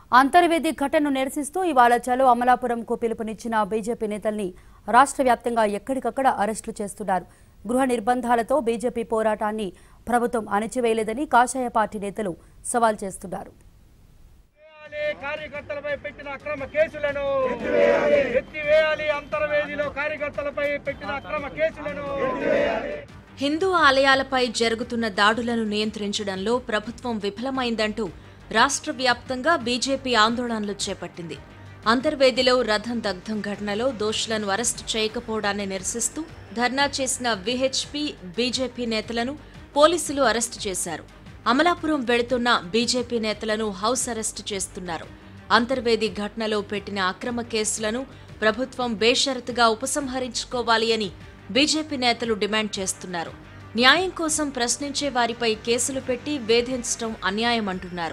అంతర్వేది ఘటనను నిరసిస్తూ ఇవాళ చలో అమలాపురంకు పిలుపునిచ్చిన బీజేపీ నేతల్ని రాష్ట్ర వ్యాప్తంగా ఎక్కడికక్కడ అరెస్టులు చేస్తున్నారు గృహ నిర్బంధాలతో బీజేపీ పోరాటాన్ని ప్రభుత్వం అణచివేయలేదని కాషాయ పార్టీ నేతలు సవాల్ చేస్తున్నారు ఎత్తివేయాలి కార్యకర్తలపై పెట్టిన అక్రమ కేసులను ఎత్తివేయాలి అంతర్వేదిలో కార్యకర్తలపై పెట్టిన అక్రమ కేసులను హిందూ ఆలయాలపై జరుగుతున్న దాడులను నియంత్రించడంలో ప్రభుత్వం విఫలమైందంటూ రాష్ట్ర వ్యాప్తంగా బీజేపీ ఆందోళనలు చేపట్టింది అంతర్వేదిలో రథం దగ్ధం ఘటనలో దోషులను అరెస్టు చేయకపోవడాన్ని నిరసిస్తూ ధర్నా చేసిన విహెచ్పి బీజేపీ నేతలను పోలీసులు అరెస్టు చేశారు అమలాపురం వెళుతున్న బీజేపీ నేతలను హౌస్ అరెస్టు చేస్తున్నారు అంతర్వేది ఘటనలో పెట్టిన అక్రమ కేసులను ప్రభుత్వం బేషరతుగా ఉపసంహరించుకోవాలి అని బీజేపీ నేతలు డిమాండ్ చేస్తున్నారు న్యాయం కోసం ప్రశ్నించే వారిపై కేసులు పెట్టి వేధించడం అన్యాయం అంటున్నారు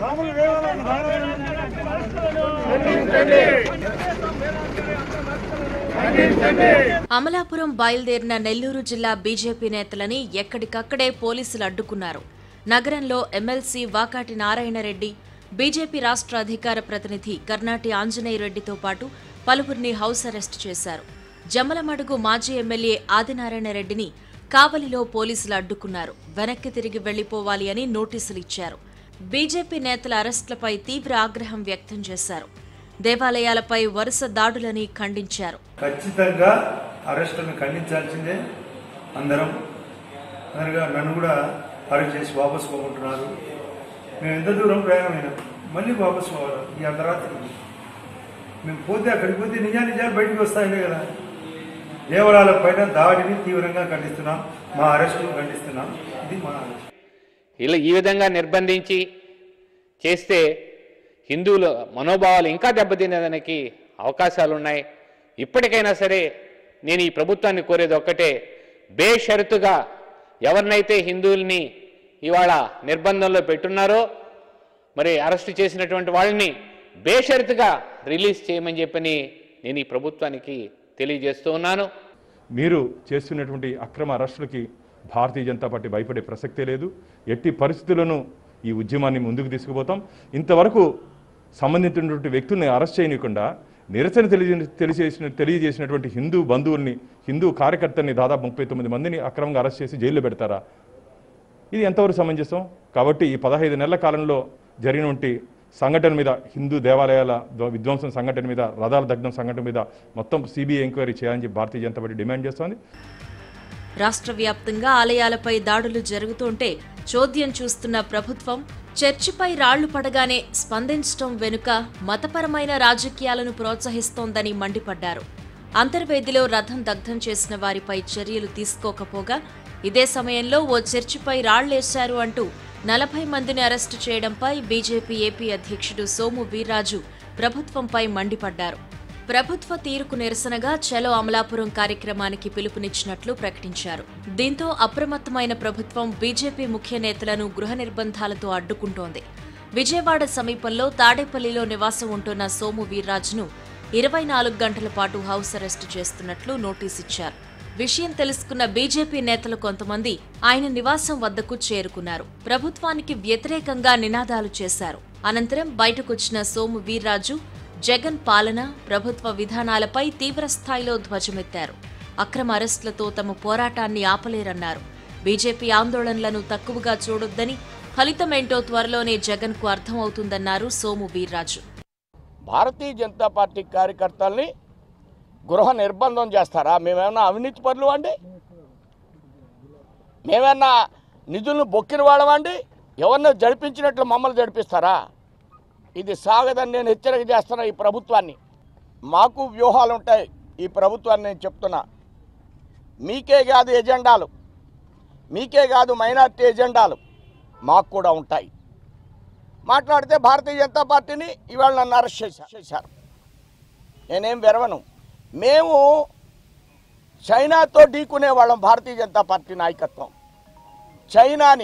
అమలాపురం బయలుదేరిన నెల్లూరు జిల్లా బీజేపీ నేతలని ఎక్కడికక్కడే పోలీసులు అడ్డుకున్నారు నగరంలో ఎమ్మెల్సీ వాకాటి నారాయణరెడ్డి బీజేపీ రాష్ట్ర అధికార ప్రతినిధి కర్నాటి ఆంజనేయ రెడ్డితో పాటు పలువురిని హౌస్ అరెస్టు చేశారు జమ్మలమడుగు మాజీ ఎమ్మెల్యే ఆదినారాయణ రెడ్డిని కావలిలో పోలీసులు అడ్డుకున్నారు వెనక్కి తిరిగి వెళ్లిపోవాలి అని నోటీసులు ఇచ్చారు బీజేపీ నేతల అరెస్టులపై తీవ్ర ఆగ్రహం వ్యక్తం చేశారు దేవాలయాలపై వరుస దాడులని ఖండించారు ఖచ్చితంగా అరెస్టులను ఖండించాల్సిందే అందరం అనగా నన్ను కూడా అరెస్ట్ చేసి వాపసు పోగొంటున్నారు మేము ఎంత దూరం ప్రయాణమైనా మళ్ళీ వాపసు పోవాలి ఈ అర్ధరాత్రి మేము పోతే అక్కడికి పోతే నిజా నిజాలు బయటకు వస్తాయిలే కదా దేవాలయాల పైన దాడిని తీవ్రంగా ఖండిస్తున్నాం మా అరెస్టును ఖండిస్తున్నాం ఇది మా అరెస్ట్ ఇలా ఈ విధంగా నిర్బంధించి చేస్తే హిందువుల మనోభావాలు ఇంకా దెబ్బతినేదానికి అవకాశాలు ఉన్నాయి ఇప్పటికైనా సరే నేను ఈ ప్రభుత్వాన్ని కోరేది ఒక్కటే బేషరతుగా ఎవరినైతే హిందువుల్ని ఇవాళ నిర్బంధంలో పెట్టున్నారో మరి అరెస్టు చేసినటువంటి వాళ్ళని బేషరతుగా రిలీజ్ చేయమని చెప్పని నేను ఈ ప్రభుత్వానికి తెలియజేస్తూ ఉన్నాను మీరు చేస్తున్నటువంటి అక్రమ అరెస్టులకి భారతీయ జనతా పార్టీ భయపడే ప్రసక్తే లేదు ఎట్టి పరిస్థితులను ఈ ఉద్యమాన్ని ముందుకు తీసుకుపోతాం ఇంతవరకు సంబంధించినటువంటి వ్యక్తుల్ని అరెస్ట్ చేయనీయకుండా నిరసన తెలియ తెలియజేసిన తెలియజేసినటువంటి హిందూ బంధువుల్ని హిందూ కార్యకర్తల్ని దాదాపు ముప్పై తొమ్మిది మందిని అక్రమంగా అరెస్ట్ చేసి జైల్లో పెడతారా ఇది ఎంతవరకు సమంజసం కాబట్టి ఈ పదహైదు నెలల కాలంలో జరిగినటువంటి సంఘటన మీద హిందూ దేవాలయాల ధ్వ- విధ్వంసం సంఘటన మీద రథాల దగ్ధం సంఘటన మీద మొత్తం సిబిఐ ఎంక్వైరీ చేయాలని చెప్పి భారతీయ జనతా పార్టీ డిమాండ్ చేస్తోంది రాష్ట్ర వ్యాప్తంగా ఆలయాలపై దాడులు జరుగుతుంటే చోద్యం చూస్తున్న ప్రభుత్వం చర్చిపై రాళ్లు పడగానే స్పందించడం వెనుక మతపరమైన రాజకీయాలను ప్రోత్సహిస్తోందని మండిపడ్డారు అంతర్వేదిలో రథం దగ్ధం చేసిన వారిపై చర్యలు తీసుకోకపోగా ఇదే సమయంలో ఓ చర్చిపై రాళ్లేశారు అంటూ నలభై మందిని అరెస్టు చేయడంపై బీజేపీ ఏపీ అధ్యక్షుడు సోము వీర్రాజు ప్రభుత్వంపై మండిపడ్డారు ప్రభుత్వ తీరుకు నిరసనగా చలో అమలాపురం కార్యక్రమానికి పిలుపునిచ్చినట్లు ప్రకటించారు దీంతో అప్రమత్తమైన ప్రభుత్వం బీజేపీ ముఖ్య నేతలను గృహ నిర్బంధాలతో అడ్డుకుంటోంది విజయవాడ సమీపంలో తాడేపల్లిలో నివాసం ఉంటున్న సోము వీర్రాజును ఇరవై నాలుగు గంటల పాటు హౌస్ అరెస్టు చేస్తున్నట్లు నోటీస్ ఇచ్చారు విషయం తెలుసుకున్న బీజేపీ నేతలు కొంతమంది ఆయన నివాసం వద్దకు చేరుకున్నారు ప్రభుత్వానికి వ్యతిరేకంగా నినాదాలు చేశారు అనంతరం బయటకొచ్చిన సోము వీర్రాజు జగన్ పాలన ప్రభుత్వ విధానాలపై తీవ్రస్థాయిలో ధ్వజమెత్తారు అక్రమ అరెస్టులతో తమ పోరాటాన్ని ఆపలేరన్నారు బీజేపీ ఆందోళనలను తక్కువగా చూడొద్దని ఫలితమేంటో త్వరలోనే జగన్కు అర్థమవుతుందన్నారు సోము వీర్రాజు భారతీయ జనతా పార్టీ కార్యకర్తల్ని గృహ నిర్బంధం చేస్తారా మేమేమన్నా అవినీతి పరులు అండి మేమేమన్నా నిధులను బొక్కిన వాళ్ళమండి ఎవరినో జడిపించినట్లు మమ్మల్ని జడిపిస్తారా ఇది సాగదని నేను హెచ్చరిక చేస్తున్నా ఈ ప్రభుత్వాన్ని మాకు వ్యూహాలు ఉంటాయి ఈ ప్రభుత్వాన్ని నేను చెప్తున్నా మీకే కాదు ఎజెండాలు మీకే కాదు మైనార్టీ ఎజెండాలు మాకు కూడా ఉంటాయి మాట్లాడితే భారతీయ జనతా పార్టీని ఇవాళ నన్ను అరెస్ట్ చేశా చేశారు నేనేం వెరవను మేము చైనాతో ఢీకునే వాళ్ళం భారతీయ జనతా పార్టీ నాయకత్వం చైనాని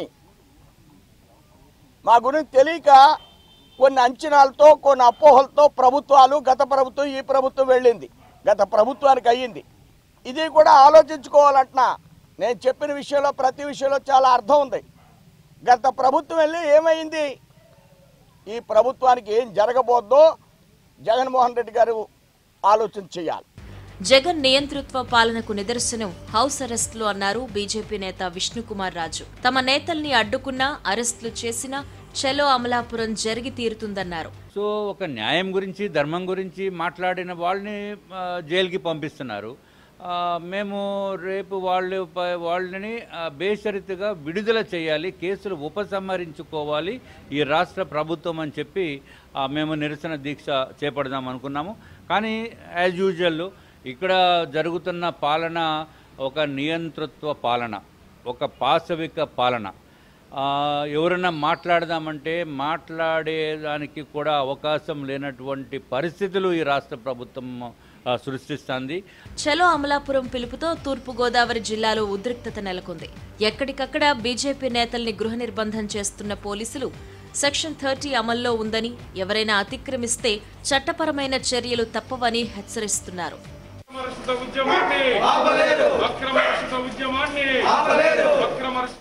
మా గురించి తెలియక కొన్ని అంచనాలతో కొన్ని అపోహలతో ప్రభుత్వాలు గత ప్రభుత్వం ఈ ప్రభుత్వం వెళ్ళింది గత ప్రభుత్వానికి అయ్యింది ఇది కూడా ఆలోచించుకోవాలంటున్నా నేను చెప్పిన విషయంలో ప్రతి విషయంలో చాలా అర్థం ఉంది గత ప్రభుత్వం వెళ్ళి ఏమైంది ఈ ప్రభుత్వానికి ఏం జరగబోద్దో జగన్మోహన్ రెడ్డి గారు ఆలోచన చేయాలి జగన్ నియంతృత్వ పాలనకు నిదర్శనం హౌస్ అరెస్టులు అన్నారు బీజేపీ నేత విష్ణుకుమార్ రాజు తమ నేతల్ని అడ్డుకున్నా అరెస్టులు చేసినా చలో అమలాపురం జరిగి తీరుతుందన్నారు సో ఒక న్యాయం గురించి ధర్మం గురించి మాట్లాడిన వాళ్ళని ఆ, జైలుకి పంపిస్తున్నారు ఆ, మేము రేపు వాళ్ళు ప- వాళ్ళని ఆ, బేషరతుగా విడుదల చేయాలి కేసులు ఉపసంహరించుకోవాలి ఈ రాష్ట్ర ప్రభుత్వం అని చెప్పి ఆ, మేము నిరసన దీక్ష చేపడదాం అనుకున్నాము కానీ యాజ్ యూజువల్ ఇక్కడ జరుగుతున్న పాలన ఒక నియంతృత్వ పాలన ఒక పాశవిక పాలన ఆ, ఎవరైనా మాట్లాడదామంటే మాట్లాడేదానికి కూడా అవకాశం లేనటువంటి పరిస్థితులు ఈ రాష్ట్ర ప్రభుత్వం ఆ, సృష్టిస్తుంది చలో అమలాపురం పిలుపుతో తూర్పు గోదావరి జిల్లాలో ఉద్రిక్తత నెలకొంది ఎక్కడికక్కడ బీజేపీ నేతల్ని గృహ నిర్బంధం చేస్తున్న పోలీసులు సెక్షన్ థర్టీ అమల్లో ఉందని ఎవరైనా అతిక్రమిస్తే చట్టపరమైన చర్యలు తప్పవని హెచ్చరిస్తున్నారు అక్రమరహిత ఉద్యమాన్ని అక్రమరహిత ఉద్యమాన్ని అక్రమరహిత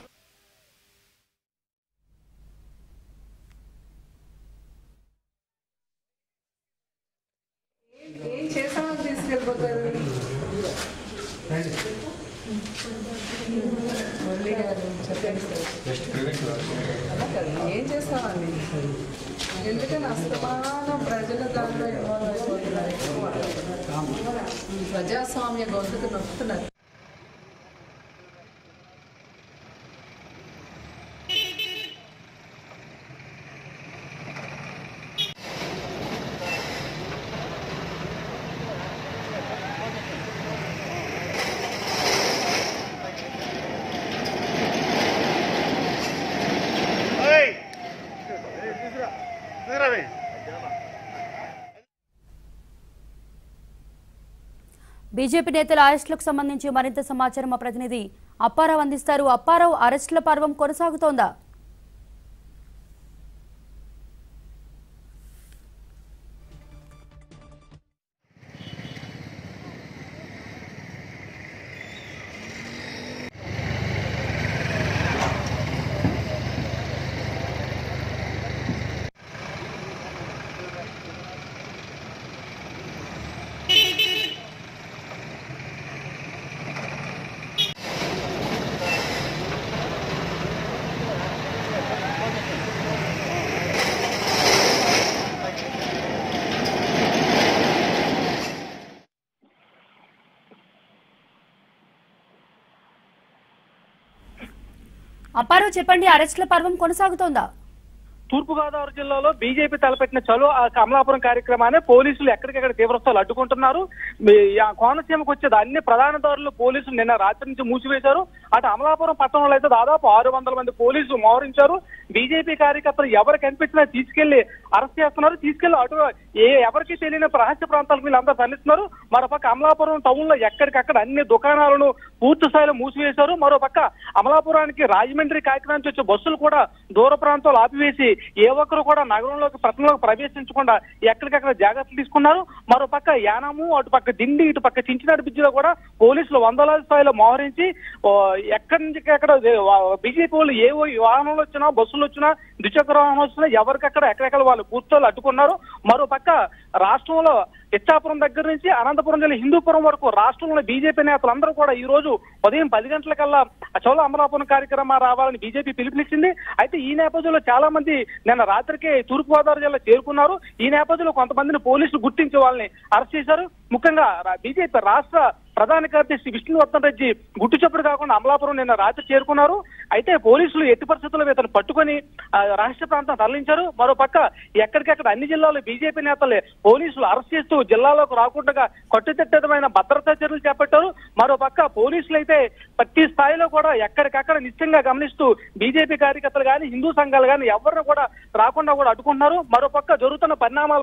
ఏం చేసామని తీసుకెళ్ళిపోతారు మురళి గారు చెప్పండి సార్ అలా కాదు ఏం చేస్తామండి ఎందుకని అస్తమానం ప్రజల దాంట్లో ఇన్వాల్వ్ అయిపోతున్నారు ఎక్కువ మాట్లాడుతున్నారు. ప్రజాస్వామ్య గొంతుకు నొక్కుతున్నారు బీజేపీ నేతల అరెస్టులకు సంబంధించి మరింత సమాచారం మా ప్రతినిధి అప్పారావు అందిస్తారు అప్పారావు అరెస్టుల పర్వం కొనసాగుతోందా అప్పారావు చెప్పండి అరెస్టుల పర్వం కొనసాగుతోందా తూర్పుగోదావరి జిల్లాలో బీజేపీ తలపెట్టిన చలో ఆ కమలాపురం కార్యక్రమాన్ని పోలీసులు ఎక్కడికెక్కడ తీవ్రస్థాలు అడ్డుకుంటున్నారు మీ- ఆ కోనసీమకు వచ్చేది అన్ని ప్రధాన దారులు పోలీసులు నిన్న రాత్రి నుంచి మూసివేశారు అటు అమలాపురం పట్టణంలో అయితే దాదాపు ఆరు వందల మంది పోలీసులు మోహరించారు బీజేపీ కార్యకర్తలు ఎవరు కనిపించినా తీసుకెళ్లి అరెస్ట్ చేస్తున్నారు తీసుకెళ్లి అటు ఏ ఎవరికి తెలియని రహస్య ప్రాంతాలకు వీళ్ళందరూ తరలిస్తున్నారు మరోపక్క అమలాపురం టౌన్ లో ఎక్కడికక్కడ అన్ని దుకాణాలను పూర్తి స్థాయిలో మూసివేశారు మరోపక్క అమలాపురానికి రాజమండ్రి కాకినాడ నుంచి వచ్చే బస్సులు కూడా దూర ప్రాంతాలు ఆపివేసి ఏ ఒక్కరు కూడా నగరంలోకి పట్టణంలోకి ప్రవేశించకుండా ఎక్కడికక్కడ జాగ్రత్తలు తీసుకున్నారు మరోపక్క యానాము అటు పక్క దిండి ఇటు పక్క చించినాడు బ్రిడ్జిలో కూడా పోలీసులు వందలాది స్థాయిలో మోహరించి ఓ, ఎక్కడి నుంచి ఎక్కడ బీజేపీ వాళ్ళు ఏ వాహనంలో వచ్చినా బస్సులు వచ్చినా ద్విచక్ర వాహనం వచ్చినా ఎవరికక్కడ ఎక్కడెక్కడ వాళ్ళు పూర్తోళ్ళు అడ్డుకున్నారు మరోపక్క రాష్ట్రంలో ఇచ్చాపురం దగ్గర నుంచి అనంతపురం జిల్లా హిందూపురం వరకు రాష్ట్రంలో బీజేపీ నేతలందరూ కూడా ఈ రోజు ఉదయం పది గంటలకల్లా చౌల అమలాపురం కార్యక్రమం రావాలని బీజేపీ పిలుపునిచ్చింది అయితే ఈ నేపథ్యంలో చాలా మంది నిన్న రాత్రికి తూర్పుగోదావరి జిల్లా చేరుకున్నారు ఈ నేపథ్యంలో కొంతమందిని పోలీసులు గుర్తించి వాళ్ళని అరెస్ట్ చేశారు ముఖ్యంగా రా- బీజేపీ రాష్ట్ర ప్రధాన కార్యదర్శి విష్ణువర్ధన్ రెడ్డి గుట్టు చప్పుడు కాకుండా అమలాపురం నిన్న రాత్రి చేరుకున్నారు అయితే పోలీసులు ఎట్టి పరిస్థితుల్లో ఇతను పట్టుకొని ఆ, రహస్య ప్రాంతం తరలించారు మరో పక్క ఎక్కడికెక్కడ అన్ని జిల్లాల్లో బీజేపీ నేతలే పోలీసులు అరెస్ట్ చేస్తూ జిల్లాలోకి రాకుండా కట్టుదిట్టమైన భద్రతా చర్యలు చేపట్టారు మరో పక్క పోలీసులు అయితే ప్రతి స్థాయిలో కూడా ఎక్కడికక్కడ నిశ్చయంగా గమనిస్తూ బీజేపీ కార్యకర్తలు కానీ హిందూ సంఘాలు కానీ ఎవరిని కూడా రాకుండా కూడా అడ్డుకుంటున్నారు మరో పక్క జరుగుతున్న పరిణామాలపై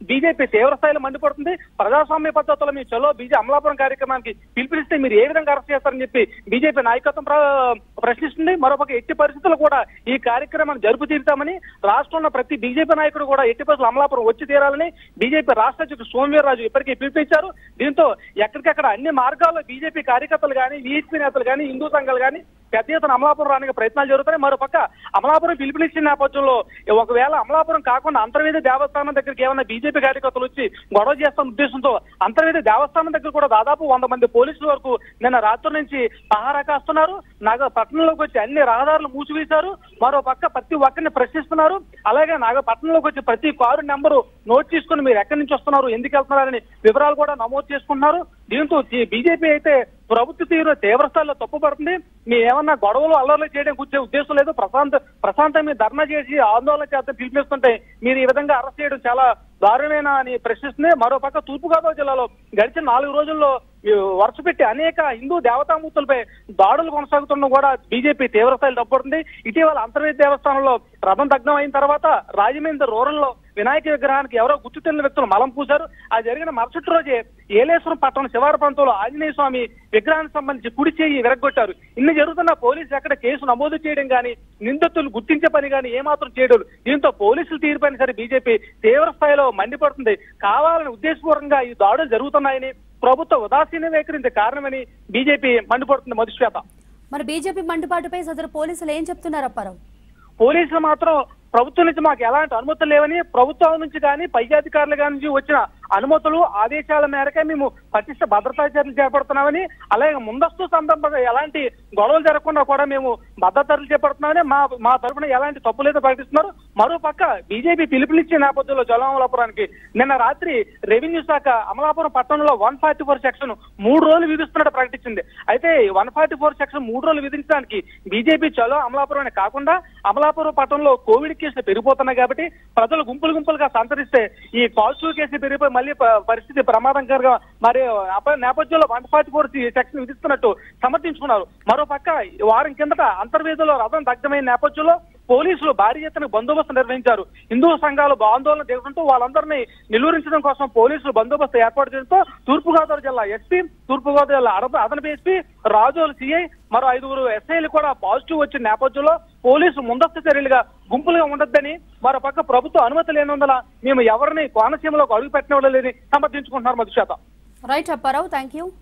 బీజేపీ తీవ్ర స్థాయిలో మండిపడుతుంది ప్రజాస్వామ్య పద్ధతిలో మీ చలో బీజే అమలాపురం కార్యక్రమానికి పిలిపిస్తే మీరు ఏ విధంగా అరెస్ట్ చేస్తారని చెప్పి బీజేపీ నాయకత్వం ప్ర- ప్రశ్నిస్తుంది మరోపక్క ఎట్టి పరిస్థితుల్లో కూడా ఈ కార్యక్రమాన్ని జరుపు తీరుతామని రాష్ట్రంలో ప్రతి బీజేపీ నాయకుడు కూడా ఎట్టి పరిస్థితులు అమలాపురం వచ్చి తీరాలని బీజేపీ రాష్ట్ర అధ్యక్షుడు సోమవీర్రాజు ఇప్పటికీ పిలిపించారు దీంతో ఎక్కడికక్కడ అన్ని మార్గాల్లో బీజేపీ కార్యకర్తలు కానీ వీహెచ్పీ నేతలు కానీ హిందూ సంఘాలు కానీ పెద్ద ఎత్తున అమలాపురం రానికి ప్రయత్నాలు జరుగుతున్నాయి మరోపక్క అమలాపురం పిలుపునిచ్చిన నేపథ్యంలో ఒకవేళ అమలాపురం కాకుండా అంతర్వేది దేవస్థానం దగ్గరికి ఏమైనా బీజేపీ కార్యకర్తలు వచ్చి గొడవ చేస్తున్న ఉద్దేశంతో అంతర్వేది దేవస్థానం దగ్గర కూడా దాదాపు వంద మంది పోలీసుల వరకు నిన్న రాత్రి నుంచి పహారా కాస్తున్నారు నాగ పట్టణంలోకి వచ్చి అన్ని రహదారులు మూసివేశారు మరో పక్క ప్రతి ఒక్కరిని ప్రశ్నిస్తున్నారు అలాగే నాగపట్నంలోకి వచ్చి ప్రతి కారు నెంబరు నోట్ చేసుకుని మీరు ఎక్కడి నుంచి వస్తున్నారు ఎందుకు వెళ్తున్నారని వివరాలు కూడా నమోదు చేసుకుంటున్నారు దీంతో బీజేపీ అయితే ప్రభుత్వ తీరు తీవ్ర స్థాయిలో తప్పుపడుతుంది మీ ఏమన్నా గొడవలు అల్లర్లు చేయడం కూర్చే ఉద్దేశం లేదు ప్రశాంత ప్రశాంతం మీరు ధర్నా చేసి ఆందోళన చేస్తే పిలిపిస్తుంటే మీరు ఈ విధంగా అరెస్ట్ చేయడం చాలా దారుణమేనా అని ప్రశ్నిస్తుంది మరోపక్క తూర్పుగోదావరి జిల్లాలో గడిచిన నాలుగు రోజుల్లో ఈ వరుస పెట్టి అనేక హిందూ దేవతామూర్తులపై దాడులు కొనసాగుతున్న కూడా బీజేపీ తీవ్ర స్థాయిలో తప్పుడుతుంది ఇటీవల అంతర్వేది దేవస్థానంలో రథం దగ్నం అయిన తర్వాత రాజమండ్రి రూరల్లో వినాయక విగ్రహానికి ఎవరో గుర్తు తెలియని వ్యక్తులు మలం పూశారు ఆ జరిగిన మరుసటి రోజే ఏలేశ్వరం పట్టణం శివారు ప్రాంతంలో ఆంజనేయ స్వామి విగ్రహానికి సంబంధించి కుడి చేయి విరగొట్టారు ఇన్ని జరుగుతున్న పోలీసులు ఎక్కడ కేసు నమోదు చేయడం కానీ నిందితులు గుర్తించే పని కానీ ఏమాత్రం చేయడం దీంతో పోలీసులు తీరుపైన సరే బీజేపీ తీవ్ర స్థాయిలో మండిపడుతుంది కావాలని ఉద్దేశపూర్వకంగా ఈ దాడులు జరుగుతున్నాయని ప్రభుత్వ ఉదాసీన వైఖరించే కారణమని బీజేపీ మండిపడుతుంది మధుశ్వేత మరి బీజేపీ మండిపాటుపై సదరు పోలీసులు ఏం చెప్తున్నారు అప్పారావు పోలీసులు మాత్రం ప్రభుత్వం నుంచి మాకు ఎలాంటి అనుమతులు లేవని ప్రభుత్వం నుంచి కానీ పై అధికారుల గారి నుంచి వచ్చిన అనుమతులు ఆదేశాల మేరకే మేము పటిష్ట భద్రతా చర్యలు చేపడుతున్నామని అలాగే ముందస్తు సందర్భంగా ఎలాంటి గొడవలు జరగకుండా కూడా మేము భద్రతా చర్యలు చేపడుతున్నామని మా మా తరఫున ఎలాంటి తప్పు లేదో ప్రకటిస్తున్నారు మరో పక్క బీజేపీ పిలుపునిచ్చే నేపథ్యంలో జలమలాపురానికి నిన్న రాత్రి రెవెన్యూ శాఖ అమలాపురం పట్టణంలో వన్ ఫార్టీ ఫోర్ సెక్షన్ మూడు రోజులు విధిస్తున్నట్టు ప్రకటించింది అయితే వన్ ఫార్టీ ఫోర్ సెక్షన్ మూడు రోజులు విధించడానికి బీజేపీ చలో అమలాపురం అనే కాకుండా అమలాపురం పట్టణంలో కోవిడ్ కేసులు పెరిగిపోతున్నాయి కాబట్టి ప్రజలు గుంపులు గుంపులుగా సంతరిస్తే ఈ పాజిటివ్ కేసులు పెరిగిపోయి మళ్ళీ ప- పరిస్థితి ప్రమాదకరంగా మరి అప- నేపథ్యంలో వన్ ఫార్టీ ఫోర్ సెక్షన్ విధిస్తున్నట్టు సమర్థించుకున్నారు మరో పక్క వారం కిందట అంతర్వేదిలో రథం దగ్ధమైన నేపథ్యంలో పోలీసులు భారీ ఎత్తున బందోబస్తు నిర్వహించారు హిందూ సంఘాలు ఆందోళన దిగుతుంటూ వాళ్ళందరినీ నిలువరించడం కోసం పోలీసులు బందోబస్తు ఏర్పాటు చేయడంతో తూర్పుగోదావరి జిల్లా ఎస్పీ తూర్పుగోదావరి జిల్లా అడప అదనపు ఎస్పీ రాజోలు సిఐ మరో ఐదుగురు ఎస్ఐలు కూడా పాజిటివ్ వచ్చిన నేపథ్యంలో పోలీసులు ముందస్తు చర్యలుగా గుంపులుగా ఉండొద్దని మరో పక్క ప్రభుత్వ అనుమతి లేనందున మేము ఎవరిని కోనసీమలోకి అడుగు పెట్టినలేదని సమర్థించుకుంటున్నారు మధుశాత right Apparao thank you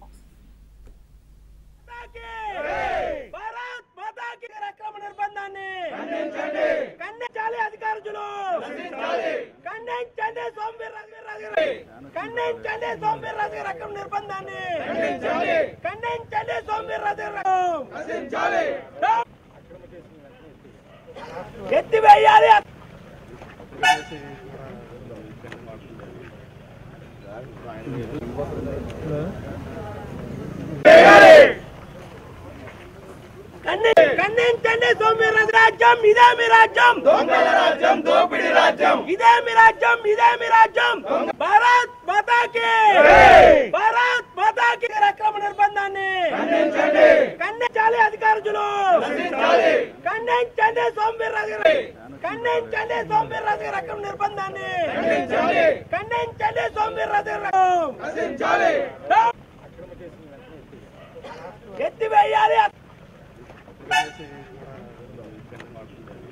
Bharat Mata కి అక్రమ నిర్బంధాన్ని ఖండించాలి అధికారులు ఖండించండి సోమవీర్ రాజు గారి ఖండించండి సోమవీర్ రాజు గారి అక్రమ నిర్బంధాన్ని ఖండించండి సోమవీర్ రాజు గారి ఎత్తివేయాలి ఖండి- ఖండించండి సోమవీర్ రాజు రాజ్యం ఇదే మీ రాజ్యం దొంగల రాజ్యం దోపిడి రాజ్యం ఇదే మీ రాజ్యం ఇదే మీ రాజ్యం భారత్ మాతాకి భారత్ మాతాకి అక్రమ నిర్బంధాన్ని ఖండించాలి అధికారులు ఖండించండి సోమవీర్ రాజు గారి ఖండించండి సోమవీర్ రాజు గారి అక్రమ నిర్బంధాన్ని ఖండించండి సోమవీర్ రాజు గారి ఎత్తివేయాలి